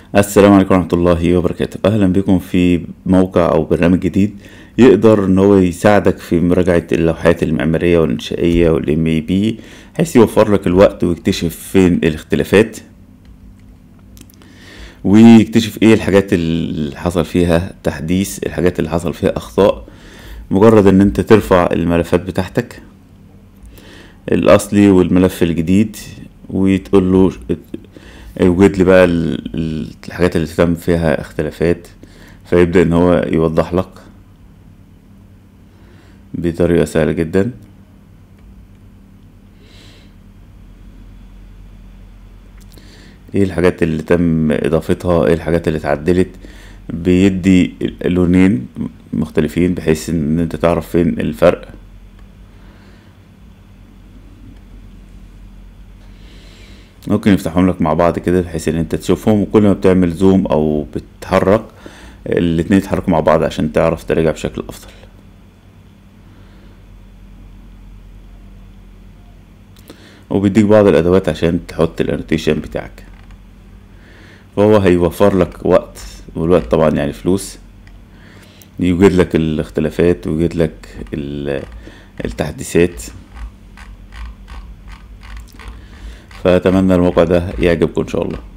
السلام عليكم ورحمة الله وبركاته أهلا بكم في موقع أو برنامج جديد يقدر إن هو يساعدك في مراجعة اللوحات المعمارية والإنشائية والإم اي بي بحيث يوفر لك الوقت ويكتشف فين الاختلافات ويكتشف ايه الحاجات اللي حصل فيها تحديث الحاجات اللي حصل فيها أخطاء مجرد إن أنت ترفع الملفات بتاعتك الأصلي والملف الجديد وتقول له يوجد لي بقى ال- ال- الحاجات اللي تم فيها اختلافات فيبدأ ان هو يوضح لك بطريقة سهلة جدا ايه الحاجات اللي تم اضافتها ايه الحاجات اللي اتعدلت بيدي لونين مختلفين بحيث ان انت تعرف فين الفرق ممكن يفتحهم لك مع بعض كده بحيث ان انت تشوفهم وكل ما بتعمل زوم او بتتحرك الاتنين يتحركوا مع بعض عشان تعرف تراجع بشكل افضل وبيديك بعض الادوات عشان تحط الانوتيشن بتاعك فهو هيوفر لك وقت والوقت طبعا يعني فلوس يوجد لك الاختلافات ويوجد لك ال- التحديثات فأتمنى الموقع ده يعجبكم إن شاء الله